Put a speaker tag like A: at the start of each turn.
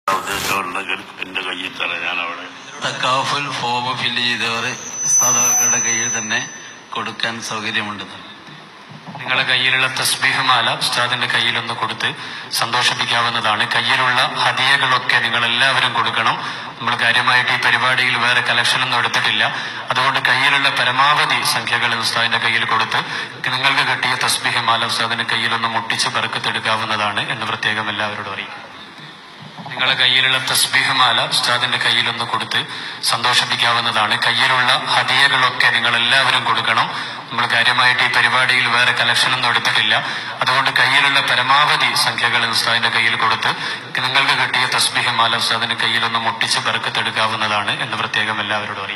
A: ഉദ്ദേശമുണ്ടെങ്കിൽ എന്റെ കയ്യിൽ തരാം ഞാൻ അവിടെ
B: തക്കാഫുൽ ഫോം ഫില്ല് ചെയ്തവർ ഉസ്താദുകളുടെ കയ്യിൽ തന്നെ കൊടുക്കാൻ സൗകര്യമുണ്ട്
C: നിങ്ങളുടെ കയ്യിലുള്ള തസ്ബീഹ് മാല ഉസ്താദിന്റെ കയ്യിലൊന്ന് കൊടുത്ത് സന്തോഷിപ്പിക്കാവുന്നതാണ് കയ്യിലുള്ള ഹദിയകളൊക്കെ നിങ്ങൾ എല്ലാവരും കൊടുക്കണം നമ്മൾ കാര്യമായിട്ട് ഈ പരിപാടിയിൽ വേറെ കളക്ഷൻ ഒന്നും എടുത്തിട്ടില്ല അതുകൊണ്ട് കയ്യിലുള്ള പരമാവധി സംഖ്യകൾ ഉസ്താദിന്റെ കയ്യിൽ കൊടുത്ത് നിങ്ങൾക്ക് കിട്ടിയ തസ്ബീഹ് മാല ഉസ്താദിന്റെ കയ്യിലൊന്ന് മുട്ടിച്ച് പെറുക്കത്തെടുക്കാവുന്നതാണ് എന്ന് പ്രത്യേകം എല്ലാവരോടും അറിയിക്കും നിങ്ങളുടെ കയ്യിലുള്ള തസ്ബീഹ് മാല ഉസ്താദിന്റെ കയ്യിലൊന്ന് കൊടുത്ത് സന്തോഷിപ്പിക്കാവുന്നതാണ് കയ്യിലുള്ള ഹദിയകളൊക്കെ നിങ്ങൾ എല്ലാവരും കൊടുക്കണം നമ്മൾ കാര്യമായിട്ട് ഈ പരിപാടിയിൽ വേറെ കളക്ഷൻ ഒന്നും എടുത്തിട്ടില്ല അതുകൊണ്ട് കയ്യിലുള്ള പരമാവധി സംഖ്യകൾ ഉസ്താദിന്റെ കയ്യിൽ കൊടുത്ത് നിങ്ങൾക്ക് കിട്ടിയ തസ്ബീഹ് മാല ഉസ്താദിന്റെ കയ്യിലൊന്ന് മുട്ടിച്ച് പെറുക്കത്തെടുക്കാവുന്നതാണ് എന്ന് പ്രത്യേകം എല്ലാവരോടും അറിയിക്കും